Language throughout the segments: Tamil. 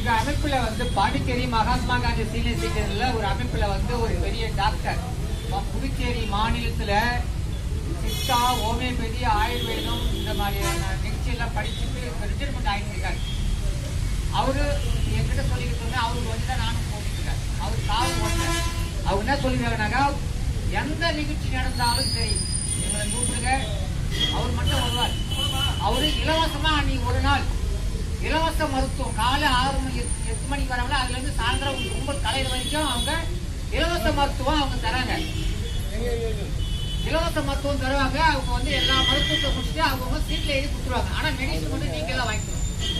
எங்க அமைப்புல வந்து பாண்டிச்சேரி மகாத்மா காந்தி சீனியர் சிட்டிசன்ல ஒரு அமைப்புல வந்து ஒரு பெரிய டாக்டர் ம- புதுச்சேரி மாநிலத்துல சித்தா ஹோமியோபதி ஆயுர்வேதம் இந்த மாதிரியான நிகழ்ச்சி எல்லாம் படிச்சுட்டு ரிட்டைர்மெண்ட் ஆகிட்டு இருக்காரு அவரு என்கிட்ட சொல்லிக்கிட்டு இருந்தா அவருக்கு வந்து தான் நானும் போட்டுட்டு இருக்கேன் அவர் காவு ஓட்டுறேன் அவர் என்ன சொல்லிருக்காங்கனாக்கா எந்த நிகழ்ச்சி நடந்தாலும் சரி எங்களை கூப்பிடுங்க அவர் மட்டும் வருவார் அவரு இலவசமா நீ ஒரு நாள் இலவச மருத்துவம் காலை ஆறு மணி எட்டு எட்டு மணிக்கு வராங்களா அதுல இருந்து சாயந்தரம் கும்பல் கலையிற வரைக்கும் அவங்க இலவச மருத்துவம் அவங்க தராங்க இலவச மருத்துவம் தருவாங்க அவங்க வந்து எல்லா மருத்துவத்தை முடிச்சுட்டு அவங்க சீட்ல எழுதி கொடுத்துருவாங்க ஆனா மெடிசன் மட்டும் நீங்க எல்லாம் வாங்கிக்கணும்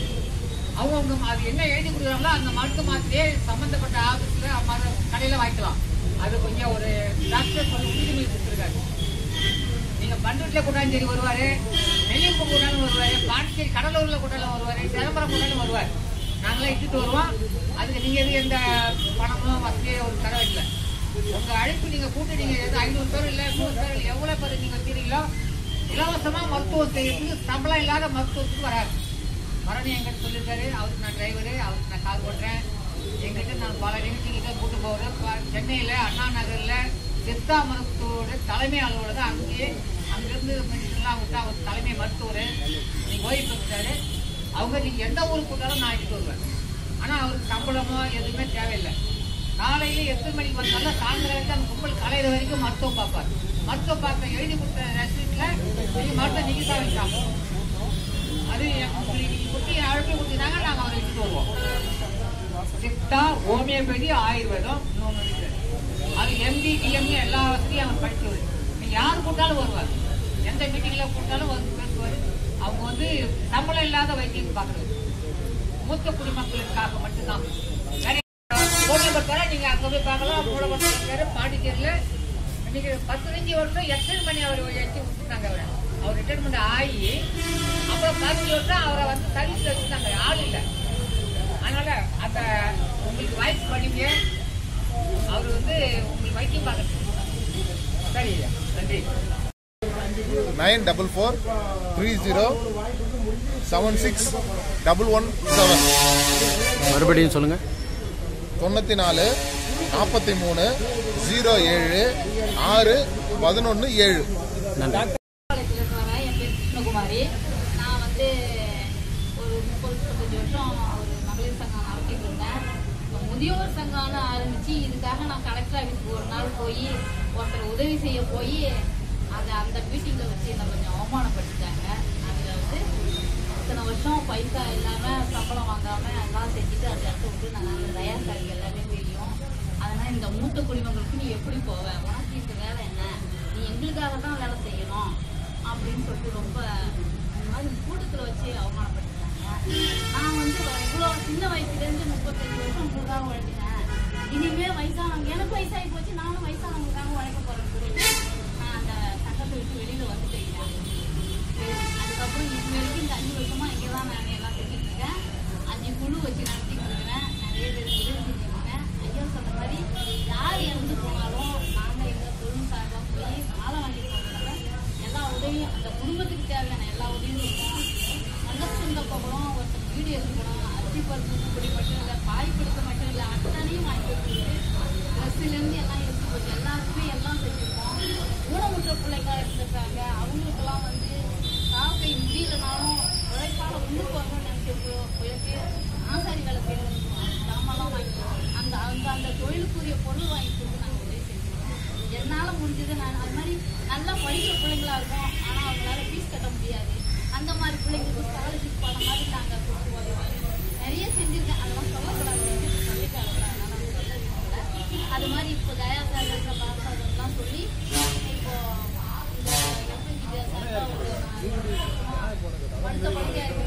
அவங்க அது என்ன எழுதி கொடுக்குறாங்களோ அந்த மருந்து மாத்திரையே சம்பந்தப்பட்ட ஆபீஸ்ல மரு- கடையில வாங்கிக்கலாம் அது கொஞ்சம் ஒரு டாக்டர் சொல்லி உறுதிமொழி கொடுத்துருக்காரு நீங்க பண்ருட்டில கொண்டாலும் சரி வருவாரு நெல்லியப்பூ கொண்டாலும் வருவாரு பாண்டிச்சேரி கடலூர்ல கொண்டாலும் வருவாரு சிதம்பரம் கொண்டாலும் வருவார் நாங்களாம் இட்டுட்டு வருவோம் அதுக்கு நீங்க எது எந்த பணமும் வசதியோ ஒரு தர வைக்கல உங்க அழைப்பு நீங்க கூட்டு நீங்க எது ஐநூறு பேர் இல்ல நூறு பேர் இல்ல எவ்வளவு பேர் நீங்க வச்சிருக்கீங்களோ இலவசமா மருத்துவம் செய்யறதுக்கு சம்பளம் இல்லாத மருத்துவத்துக்கு வராரு மரணி என்கிட்ட சொல்லியிருக்காரு அவருக்கு நான் டிரைவரு அவருக்கு நான் கால் பண்றேன் எங்கிட்ட நான் பல நிகழ்ச்சிகிட்ட கூட்டு போகிறேன் ப- சென்னையில அண்ணா நகர்ல சித்தா மருத்துவோட தலைமை அலுவலகம் அங்கேயே அங்கிருந்து மெடிசன்லாம் விட்டு அவர் தலைமை மருத்துவர் நீங்க ஓய்வு பெற்றாரு அவங்க நீங்க எந்த ஊருக்கு கூட்டாலும் நான் எடுத்து வருவேன் ஆனா அவருக்கு சம்பளமோ எதுவுமே தேவையில்லை காலையில எத்தனை மணிக்கு வந்தாலும் சாயந்தரம் வரைக்கும் அந்த கும்பல் கலையிற வரைக்கும் மருத்துவம் பார்ப்பார் மருத்துவம் பார்க்க எழுதி கொடுத்த ரசீட்ல நீங்க மருத்துவம் நீங்க தான் வைக்காம அது உங்களுக்கு குட்டி அழைப்பு கொடுத்தீங்கன்னா நாங்க அவரை எடுத்துட்டு வருவோம் சித்தா ஹோமியோபதி ஆயுர்வேதம் இன்னொன்னு இருக்கு. அது எம்டி டிஎம்இ எல்லா வசதியும் அவர் படிச்சவர் நீங்க யார் கூட்டாலும் வருவார் எந்த மீட்டிங்ல கூட்டாலும் வந்து பேசுவார் அவங்க வந்து சம்பளம் இல்லாத வைத்தியம் பார்க்கறது மூத்த குடிமக்களுக்காக மட்டும்தான் வேற போன் நம்பர் தரேன் நீங்க அங்க போய் பார்க்கலாம் மூலமந்திர பாண்டிச்சேரியில இன்னைக்கு பதினஞ்சு வருஷம் எத்தனை மணி அவர் வச்சு விட்டுருந்தாங்க அவரை அவர் ரிட்டைர்மெண்ட் ஆகி அப்புறம் பதினஞ்சு வருஷம் அவரை வந்து சர்வீஸ்ல வச்சிருந்தாங்க ஆள் இல்லை அதனால அந்த உங்களுக்கு வாய்ப்பு படிங்க அவர் வந்து உங்களுக்கு வைத்தியம் பார்க்கறது சரி ஐயா நன்றி nine double four three zero seven six double one seven மறுபடியும் சொல்லுங்க தொண்ணூற்றி நாலு நாற்பத்தி மூணு ஜீரோ ஏழு ஆறு பதினொன்று ஏழு நன்றி காலேஜ்லேருந்து வரேன் என் பேர் கிருஷ்ணகுமாரி நான் வந்து ஒரு முப்பது முப்பத்தஞ்சு வருஷம் ஒரு மகளிர் சங்கம் நடத்திட்டு இருந்தேன் இப்போ முதியோர் சங்கம்னு ஆரம்பிச்சு இதுக்காக நான் கலெக்டர் ஆஃபீஸ்க்கு ஒரு நாள் போய் ஒருத்தர் உதவி செய்ய போய் அதை அந்த மீட்டிங்கில் வச்சு என்னை கொஞ்சம் அவமானப்படுத்திட்டாங்க அதில் வந்து இத்தனை வருஷம் பைசா இல்லாமல் சம்பளம் வாங்காமல் எல்லாம் செஞ்சுட்டு அந்த இடத்த விட்டு நாங்கள் அந்த தயார் சாருக்கு எல்லாமே தெரியும் அதனால் இந்த மூத்த குடிமக்களுக்கு நீ எப்படி போவ உனக்கு இந்த வேலை என்ன நீ எங்களுக்காக தான் வேலை செய்யணும் அப்படின்னு சொல்லிட்டு ரொம்ப இந்த மாதிரி கூட்டத்தில் வச்சு அவமானப்படுத்திட்டாங்க நான் வந்து இவ்வளோ சின்ன வயசுலேருந்து முப்பத்தஞ்சு வருஷம் உங்களுக்காக உழைச்சிட்டேன் இனிமே வயசானவங்க எனக்கு வயசாகி போச்சு நானும் வயசானவங்களுக்காக உழைக்க போறேன்னு சொல்லிட்டு நான் அந்த சங்கத்தை விட்டு வெளியில வந்துட்டேன் அதுக்கப்புறம் இது வரைக்கும் இந்த அஞ்சு வருஷமா இங்கே தான் நான் எல்லாம் செஞ்சுட்டு இருக்கேன் அஞ்சு குழு வச்சு நடத்திட்டு இருக்கிறேன் நிறைய பேருக்கு உதவி செஞ்சுருக்கேன் ஐயா சொன்ன மாதிரி யார் இறந்து போனாலும் நாங்கள் எங்கள் தொழில் சார்பாக போய் மாலை வாங்கி போகிறதால எல்லா உதவியும் அந்த குடும்பத்துக்கு தேவையான எல்லா உதவியும் இருக்கும் மனசுந்தப்போ கூட ஒருத்தர் வீடு எடுக்கணும் அரிசி பருப்பு இப்படி மட்டும் இல்லை பாய் பிடிக்க மட்டும் இல்லை அத்தனையும் வாங்கி கொடுத்துருக்கு ட்ரெஸ்ஸுலேருந்து எல்லாம் எடுத்து போச்சு எல்லாருக்குமே எல்லாம் செஞ்சுருக்கோம் ஊனமுற்ற பிள்ளைங்க இருந்திருக்காங்க அவங்களுக்கெல்லாம் வந்து காக்கை முடியலனாலும் உழைப்பால முன்னுக்கு வரணும்னு நினைச்சிட்டு போயிட்டு ஆசாரி வேலை செய்யணும் சாமான்லாம் வாங்கிக்கிறோம் அந்த அந்த அந்த தொழிலுக்குரிய பொருள் வாங்கி கொடுத்து நாங்கள் உதவி செஞ்சோம் என்னால் முடிஞ்சது நான் அது மாதிரி நல்லா படிக்கிற பிள்ளைங்களா இருக்கும் ஆனால் அவங்களால ஃபீஸ் கட்ட முடியாது அந்த மாதிரி பிள்ளைங்களுக்கு ஸ்காலர்ஷிப் பண்ண மாதிரி நாங்கள் கொடுத்து உதவி நிறைய செஞ்சுருக்கேன் அதெல்லாம் சொல்லக்கூடாது சொல்லிட்டாங்க அதனால நான் சொல்ல விரும்பல அது மாதிரி இப்போ தயா சாகர் பாசாதெல்லாம் சொல்லி இப்போ இந்த எஸ்என்ஜி சார்பாக ஒரு படுத்த படுக்கையாக